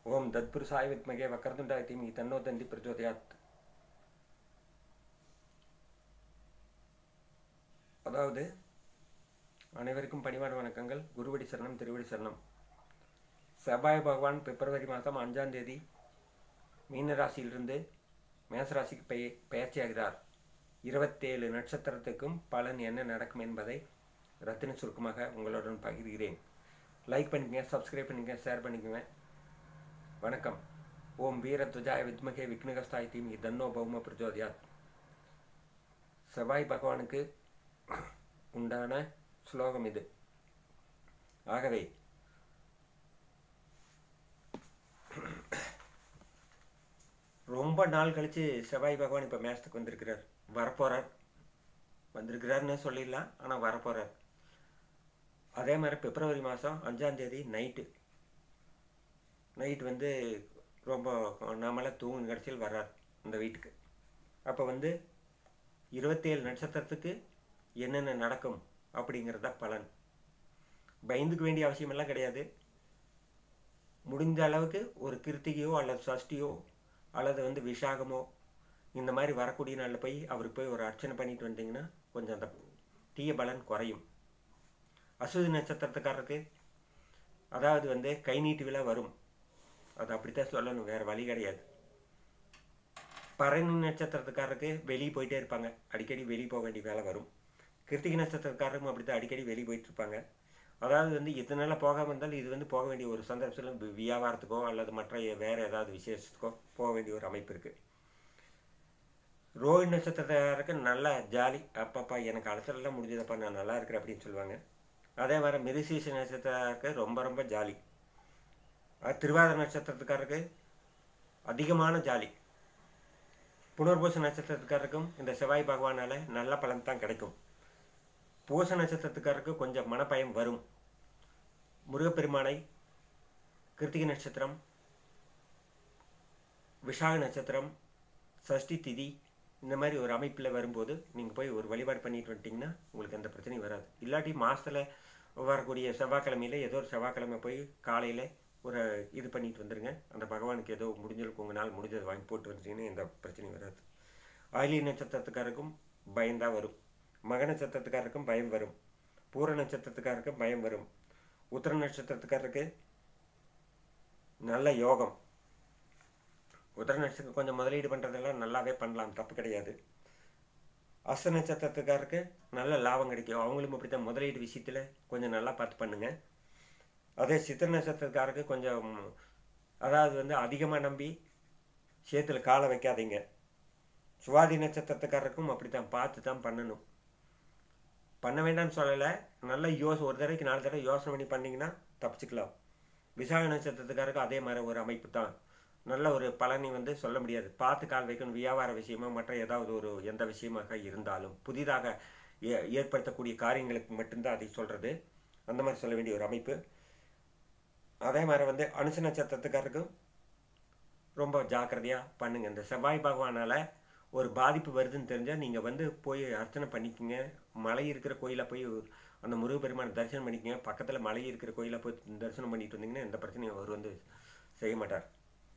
ஓம் தத்புருஷாய வித்மகே வக்கரதுண்டாய தீமி தன்னோ தந்தி பிரச்சோதயாத் அதாவது அனைவருக்கும் பணிவான வணக்கங்கள் குருவடி சரணம் திருவடி சரணம் செவ்வாய் பகவான் பிப்ரவரி மாதம் அஞ்சாம் தேதி மீன ராசியிலிருந்து மேசராசிக்கு பெய பெயர்ச்சியாகிறார் இருபத்தேழு நட்சத்திரத்துக்கும் பலன் என்ன நடக்கும் என்பதை ரத்தின சுருக்கமாக உங்களுடன் பகிர்கிறேன் லைக் பண்ணிக்கங்க சப்ஸ்கிரைப் பண்ணிக்கங்க ஷேர் பண்ணிக்கங்க வணக்கம் ஓம் வீரத்வஜாய வித்மகே விக்னகஸ்தாய் தீமி தன்னோ பௌம பிரச்சோதயாத் செவ்வாய் பகவானுக்கு உண்டான ஸ்லோகம் இது ஆகவே ரொம்ப நாள் கழித்து செவ்வாய் பகவான் இப்போ மேசத்துக்கு வந்திருக்கிறார் வரப்போகிறார் வந்திருக்கிறாருன்னு சொல்லிடலாம் ஆனால் வரப்போகிறார் அதே மாதிரி பிப்ரவரி மாதம் அஞ்சாந்தேதி நைட்டு நைட் வந்து ரொம்ப நாமெல்லாம் தூங்கு கடைசியில் வர்றார் இந்த வீட்டுக்கு அப்போ வந்து இருபத்தேழு நட்சத்திரத்துக்கு என்னென்ன நடக்கும் அப்படிங்கிறத பலன் பயந்துக்க வேண்டிய அவசியமெல்லாம் கிடையாது முடிஞ்ச அளவுக்கு ஒரு கிருத்திகையோ அல்லது சஷ்டியோ அல்லது வந்து விஷாகமோ இந்த மாதிரி வரக்கூடிய நாளில் போய் அவருக்கு போய் ஒரு அர்ச்சனை பண்ணிட்டு வந்தீங்கன்னா கொஞ்சம் அந்த தீய பலன் குறையும் அசுதி நட்சத்திரத்துக்காரருக்கு அதாவது வந்து கை நீட்டு விழா வரும் அது அப்படித்தான் சொல்லணும் வேறு வழி கிடையாது பரணி நட்சத்திரத்துக்காரருக்கு வெளியே போயிட்டே இருப்பாங்க அடிக்கடி வெளியே போக வேண்டிய வேலை வரும் கிருத்திகை நட்சத்திரக்காரரும் அப்படி தான் அடிக்கடி வெளியே போயிட்டு இருப்பாங்க அதாவது வந்து இதனால போகாமல் இருந்தாலும் இது வந்து போக வேண்டிய ஒரு சந்தர்ப்பத்தில் வியாபாரத்துக்கோ அல்லது மற்ற வேறு ஏதாவது விசேஷத்துக்கோ போக வேண்டிய ஒரு அமைப்பு இருக்குது ரோஹிணி நட்சத்திரக்காரருக்கு நல்லா ஜாலி அப்பப்பா எனக்கு அலசலெல்லாம் முடிஞ்சதப்பா நான் நல்லா இருக்கிறேன் அப்படின்னு சொல்லுவாங்க அதே மாதிரி மிருசீச நட்சத்திரக்காரருக்கு ரொம்ப ரொம்ப ஜாலி திருவாதிர நட்சத்திரத்துக்காரருக்கு அதிகமான ஜாலி புனர்பூச நட்சத்திரத்துக்காரருக்கும் இந்த செவ்வாய் பகவானால் நல்ல பலன் தான் கிடைக்கும் பூச நட்சத்திரத்துக்காரருக்கு கொஞ்சம் மனப்பயம் வரும் முருகப்பெருமானை கிருத்திகை நட்சத்திரம் விஷாக நட்சத்திரம் சஷ்டி திதி இந்த மாதிரி ஒரு அமைப்பில் வரும்போது நீங்கள் போய் ஒரு வழிபாடு பண்ணிட்டு வந்துட்டிங்கன்னா உங்களுக்கு எந்த பிரச்சனையும் வராது இல்லாட்டி மாதத்தில் வரக்கூடிய செவ்வாய்க்கிழமையில ஏதோ ஒரு செவ்வாய்க்கிழமை போய் காலையில் ஒரு இது பண்ணிட்டு வந்துடுங்க அந்த பகவானுக்கு ஏதோ முடிஞ்சளுக்கு உங்களால் முடிஞ்சதை வாங்கி போட்டு வந்துட்டீங்கன்னா எந்த பிரச்சனையும் வராது ஆயிலி நட்சத்திரத்துக்காருக்கும் பயம்தான் வரும் மக நட்சத்திரத்துக்காரருக்கும் பயம் வரும் பூர நட்சத்திரத்துக்காரருக்கும் பயம் வரும் உத்தர நட்சத்திரத்துக்காரருக்கு நல்ல யோகம் உத்தர நட்சத்திரம் கொஞ்சம் முதலீடு பண்ணுறதெல்லாம் நல்லாவே பண்ணலாம் தப்பு கிடையாது அஸ்த நட்சத்திரத்துக்காரருக்கு நல்ல லாபம் கிடைக்கும் அவங்களும் அப்படி தான் முதலீடு விஷயத்தில் கொஞ்சம் நல்லா பார்த்து பண்ணுங்க அதே சித்திர நட்சத்திரக்காரருக்கு கொஞ்சம் அதாவது வந்து அதிகமாக நம்பி சேத்துல காலை வைக்காதீங்க சுவாதி நட்சத்திரத்துக்காரருக்கும் அப்படி தான் பார்த்து தான் பண்ணணும் பண்ண வேண்டாம்னு சொல்லலை நல்ல யோச ஒரு தடவைக்கு நாலு தடவை யோசனை பண்ணி பண்ணிங்கன்னா தப்பிச்சுக்கலாம் விசாக நட்சத்திரத்துக்காரருக்கு அதே மாதிரி ஒரு அமைப்பு தான் நல்ல ஒரு பலனை வந்து சொல்ல முடியாது பார்த்து கால் வைக்கணும் வியாபார விஷயமா மற்ற ஏதாவது ஒரு எந்த விஷயமாக இருந்தாலும் புதிதாக ஏற்படுத்தக்கூடிய காரியங்களுக்கு மட்டும்தான் அதை சொல்கிறது அந்த மாதிரி சொல்ல வேண்டிய ஒரு அமைப்பு அதே மாதிரி வந்து அனுச நட்சத்திரத்துக்காரருக்கும் ரொம்ப ஜாக்கிரதையாக பண்ணுங்கள் இந்த செவ்வாய் பகவானால் ஒரு பாதிப்பு வருதுன்னு தெரிஞ்சால் நீங்கள் வந்து போய் அர்ச்சனை பண்ணிக்கோங்க மலை இருக்கிற கோயிலில் போய் அந்த முருகப்பெருமானை தரிசனம் பண்ணிக்கோங்க பக்கத்தில் மலை இருக்கிற கோயிலில் போய் தரிசனம் பண்ணிட்டு வந்தீங்கன்னா எந்த பிரச்சனையும் அவர் வந்து செய்ய மாட்டார்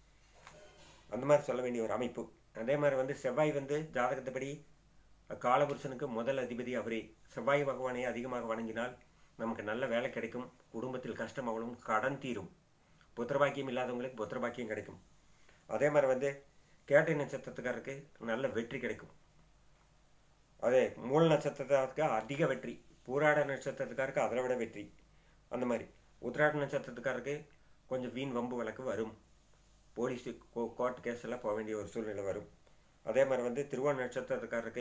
அந்த மாதிரி சொல்ல வேண்டிய ஒரு அமைப்பு அதே மாதிரி வந்து செவ்வாய் வந்து ஜாதகத்தைப்படி காலபுருஷனுக்கு முதல் அதிபதி அவரே செவ்வாய் பகவானை அதிகமாக வணங்கினால் நமக்கு நல்ல வேலை கிடைக்கும் குடும்பத்தில் கஷ்டம் அவ்வளவும் கடன் தீரும் புத்திரபாக்கியம் இல்லாதவங்களுக்கு புத்திரபாக்கியம் கிடைக்கும் அதே மாதிரி வந்து கேட்டை நட்சத்திரத்துக்காரருக்கு நல்ல வெற்றி கிடைக்கும் அதே மூல நட்சத்திரத்துக்காருக்கு அதிக வெற்றி பூராட நட்சத்திரத்துக்காருக்கு அதை விட வெற்றி அந்த மாதிரி உத்திராட நட்சத்திரத்துக்காருக்கு கொஞ்சம் வீண் வம்பு வழக்கு வரும் போலீஸ் கோ கோர்ட் கேஸ் எல்லாம் போக வேண்டிய ஒரு சூழ்நிலை வரும் அதே மாதிரி வந்து திருவோண நட்சத்திரத்துக்காரருக்கு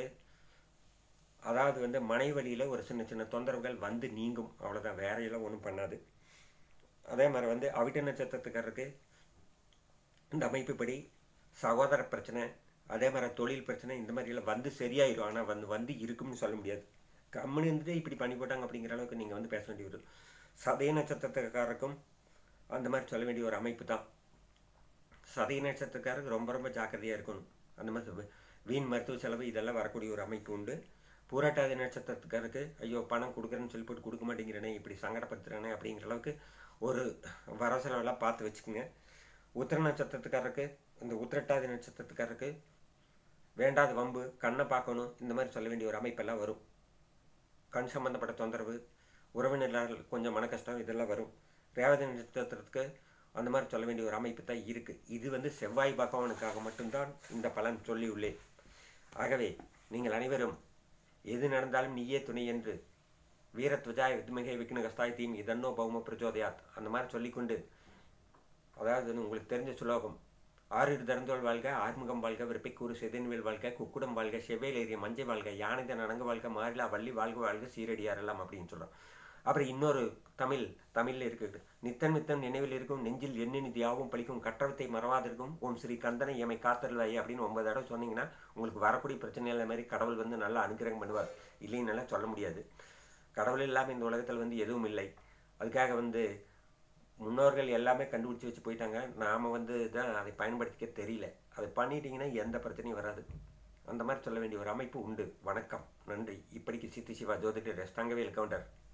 அதாவது வந்து மனை வழியில் ஒரு சின்ன சின்ன தொந்தரவுகள் வந்து நீங்கும் அவ்வளோதான் வேறையெல்லாம் ஒன்றும் பண்ணாது அதே மாதிரி வந்து அவிட்ட நட்சத்திரத்துக்காரருக்கு இந்த அமைப்புப்படி சகோதர பிரச்சனை அதே மாதிரி தொழில் பிரச்சனை இந்த மாதிரிலாம் வந்து சரியாயிடும் ஆனால் வந்து வந்து இருக்கும்னு சொல்ல முடியாது கம்முன்னு இருந்துட்டு இப்படி பண்ணி போட்டாங்க அப்படிங்கிற அளவுக்கு நீங்கள் வந்து பேச வேண்டி வரும் சதய நட்சத்திரத்துக்காரருக்கும் அந்த மாதிரி சொல்ல வேண்டிய ஒரு அமைப்பு தான் சதய நட்சத்திரக்காரருக்கு ரொம்ப ரொம்ப ஜாக்கிரதையாக இருக்கணும் அந்த மாதிரி வீண் மருத்துவ செலவு இதெல்லாம் வரக்கூடிய ஒரு அமைப்பு உண்டு பூராட்டாதி நட்சத்திரத்துக்காருக்கு ஐயோ பணம் கொடுக்குறேன்னு சொல்லி போட்டு கொடுக்க மாட்டேங்கிறேனே இப்படி சங்கடப்படுத்துகிறேனே அப்படிங்கிற அளவுக்கு ஒரு வர செலவெல்லாம் பார்த்து வச்சுக்கோங்க உத்திர நட்சத்திரத்துக்காரருக்கு இந்த உத்திரட்டாதி நட்சத்திரத்துக்காரருக்கு வேண்டாத வம்பு கண்ணை பார்க்கணும் இந்த மாதிரி சொல்ல வேண்டிய ஒரு அமைப்பெல்லாம் வரும் கண் சம்பந்தப்பட்ட தொந்தரவு உறவினர்களால் கொஞ்சம் மன கஷ்டம் இதெல்லாம் வரும் ரேவதி நட்சத்திரத்துக்கு அந்த மாதிரி சொல்ல வேண்டிய ஒரு அமைப்பு தான் இருக்குது இது வந்து செவ்வாய் பகவானுக்காக மட்டும்தான் இந்த பலன் சொல்லியுள்ளேன் ஆகவே நீங்கள் அனைவரும் எது நடந்தாலும் நீயே துணை என்று வீரத்வஜாய் வித்மகே விக்னகஸ்தாய் தீம் இதன்னோ பௌம பிரச்சோதயாத் அந்த மாதிரி சொல்லிக்கொண்டு அதாவது உங்களுக்கு தெரிஞ்ச சுலோகம் ஆறு திறந்தோள் வாழ்க ஆறுமுகம் வாழ்க விருப்பைக்கூறு செதன்வேல் வாழ்க குக்குடம் வாழ்க செவ்வேல் ஏறிய மஞ்சை வாழ்க யானைத நனங்க வாழ்க மாறிலா வள்ளி வாழ்க வாழ்க சீரடியாரெல்லாம் அப்படின்னு சொல்கிறோம் அப்புறம் இன்னொரு தமிழ் தமிழில் இருக்குது நித்தன் நித்தன் நினைவில் இருக்கும் நெஞ்சில் எண்ணெய் தியாவும் பழிக்கும் கற்றவத்தை மறவாதிருக்கும் ஓம் ஸ்ரீ கந்தனை எமை காத்தருளாய் அப்படின்னு ஒன்பது தடவை சொன்னீங்கன்னா உங்களுக்கு வரக்கூடிய பிரச்சனைகள் மாதிரி கடவுள் வந்து நல்லா அனுகிரகம் பண்ணுவார் இல்லைன்னு சொல்ல முடியாது கடவுள் இல்லாமல் இந்த உலகத்தில் வந்து எதுவும் இல்லை அதுக்காக வந்து முன்னோர்கள் எல்லாமே கண்டுபிடிச்சி வச்சு போயிட்டாங்க நாம் வந்து தான் அதை பயன்படுத்திக்க தெரியல அதை பண்ணிட்டீங்கன்னா எந்த பிரச்சனையும் வராது அந்த மாதிரி சொல்ல வேண்டிய ஒரு அமைப்பு உண்டு வணக்கம் நன்றி இப்படிக்கு சித்தி சிவா ஜோதிடர் ரெஸ்டாங்கவே கவுண்டர்